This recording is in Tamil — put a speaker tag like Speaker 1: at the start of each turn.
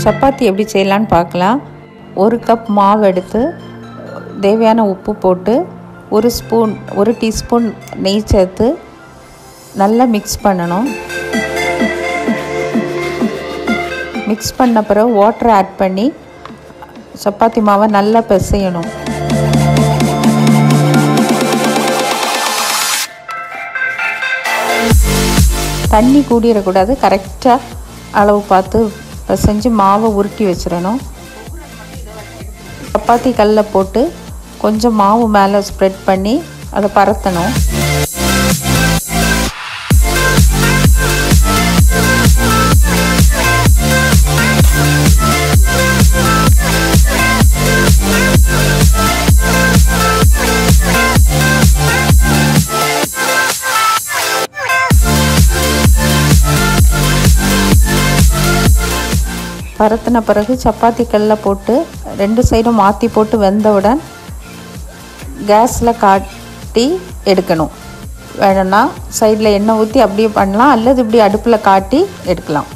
Speaker 1: சப்பாத்தி எப்படி செய்யலான்னு பார்க்கலாம் ஒரு கப் மாவு எடுத்து தேவையான உப்பு போட்டு ஒரு ஸ்பூன் ஒரு டீஸ்பூன் நெய் சேர்த்து நல்லா மிக்ஸ் பண்ணணும் மிக்ஸ் பண்ண பிறகு வாட்டர் ஆட் பண்ணி சப்பாத்தி மாவை நல்லா பிசையணும் தண்ணி கூடிடக்கூடாது கரெக்டாக அளவு பார்த்து பிசைஞ்சு மாவை உருட்டி வச்சிடணும் சப்பாத்தி கல்லில் போட்டு கொஞ்சம் மாவு மேலே ஸ்ப்ரெட் பண்ணி அதை பரத்தணும் பரத்தின பிறகு சப்பாத்தி கல்லில் போட்டு ரெண்டு சைடும் மாற்றி போட்டு வெந்தவுடன் கேஸில் காட்டி எடுக்கணும் வேணும்னா சைடில் எண்ணெய் ஊற்றி அப்படியே பண்ணலாம் அல்லது இப்படி அடுப்பில் காட்டி எடுக்கலாம்